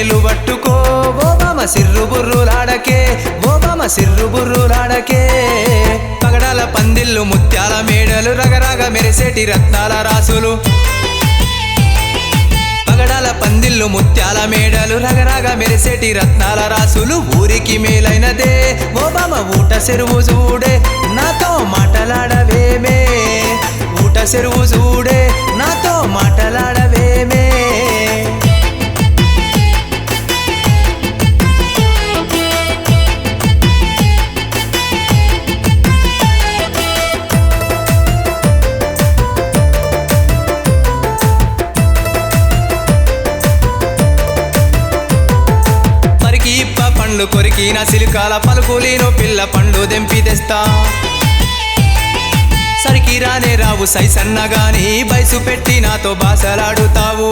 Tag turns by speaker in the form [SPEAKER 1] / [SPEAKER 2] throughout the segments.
[SPEAKER 1] తేనేలు పట్టుకో ఓ బామ సిర్రు బుర్రులాడకే ఓ బామ సిర్రు బుర్రులాడకే పగడాల పందిళ్ళు ముత్యాల మేడలు రగరగ మెరిసేటి రత్నాల రాసులు పగడాల పందిళ్ళు ముత్యాల మేడలు రగరగ మెరిసేటి రత్నాల రాసులు ఊరికి మేలైనదే ఓ బామ ఊట చెరువు చూడే నాతో మాటలాడవేమే ఊట చెరువు చూడే నాతో మాటలాడవేమే పరికి ఇప్ప పండ్లు కొరికిన సిలికాల పలుకులీను పిల్ల పండ్లు దెంపి తెస్తా సరికి రానే రావు సైసన్నగాని బయసు పెట్టి నాతో బాసలాడుతావు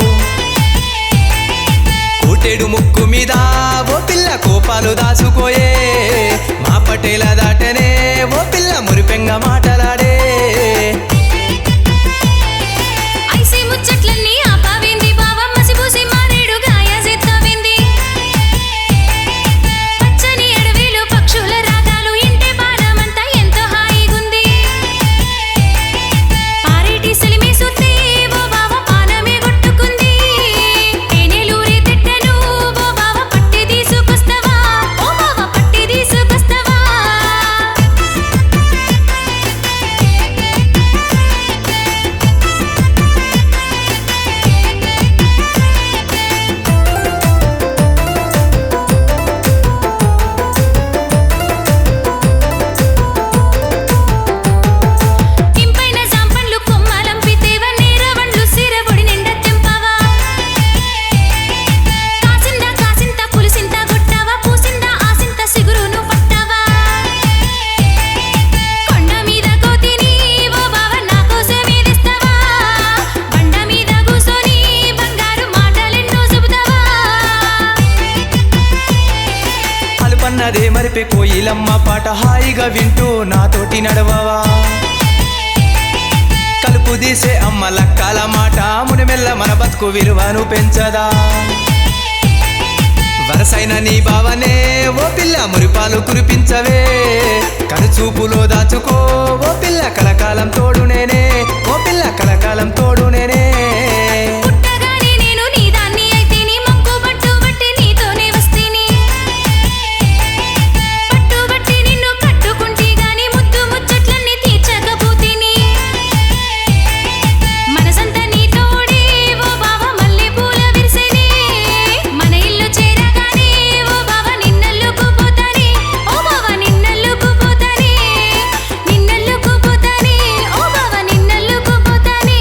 [SPEAKER 1] కోటెడు ముక్కు మీద ఓ పిల్ల కోపాలు దాసుకోయే మా పటేల దాటనే ఓ పిల్ల మురిపెంగ మాటలాడే
[SPEAKER 2] ఐసి ముచ్చట్లన్నీ ఆపావింది బావ మసిపూసి మారేడు గాయ సెత్తావింది పచ్చని అడవిలో పక్షుల రాగాలు ఇంటి బాణమంతా ఎంతో హాయిగుంది పారేటి సెలిమి సుత్తి ఓ బావ పానమే కొట్టుకుంది తేనెలూరి తిట్టెను ఓ బావ పట్టి తీసుకొస్తావా ఓ బావ పట్టి తీసుకొస్తావా ఇంపైన జాంపండ్లు కొమ్మలంపితేవ నీరవండ్లు సిరబొడి నిండా తెంపావా కాసింద కాసింత పులిసింత గొట్టావా పూసింద ఆసింత సిగురును పట్టావా కొండ మీద కోతిని ఓ బావ నా కోసమే తెస్తావా బండ మీద కూసోని బంగారు మాటలెన్నో చెబుతావా
[SPEAKER 1] అలుపన్నదే మరిపే కోయిలమ్మ పాట హాయిగా వింటూ నాతోటి నడవవా కలుపు తీసే అమ్మ లక్కల మాట మునిమెల్ల మన బతుకు విలువను పెంచదా వరసైన నీ బావనే ఓ పిల్ల మురిపాలు కురిపించవే కనుచూపులో దాచుకో ఓ పిల్ల కలకాలం తోడు నేనే ఓ పిల్ల కలకాలం తోడు నేనే
[SPEAKER 2] పుట్టగానే నేను నీదాన్ని అయితేని మొక్కు పట్టు బట్టి నీతోనే వస్తేని పట్టుబట్టి నిన్ను కట్టుకుంటే గాని ముద్దు ముచ్చట్లన్నీ తీర్చకపోతేని మనసంతా నీతోడే ఓ బావ మల్లె పూల విరిసేని మన ఇల్లు చేరగానే ఓ బావ నిన్నల్లుకుపోతానే ఓ బావ నిన్నల్లుకుపోతానే నిన్నల్లుకుపోతానే ఓ బావ నిన్నల్లుకుపోతానే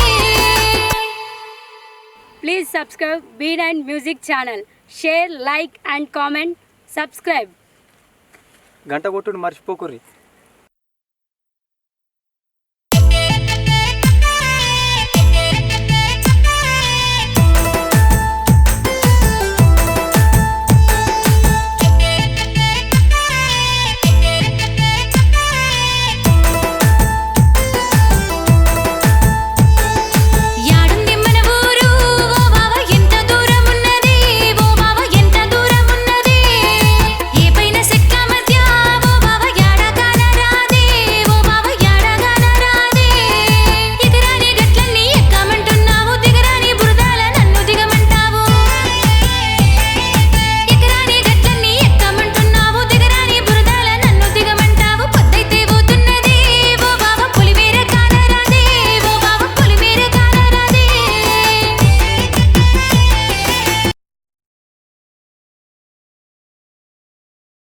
[SPEAKER 3] Please subscribe B9 Music channel. Share, like and comment. Subscribe.
[SPEAKER 1] గంట కొట్టుడు మర్చిపోకుర్రి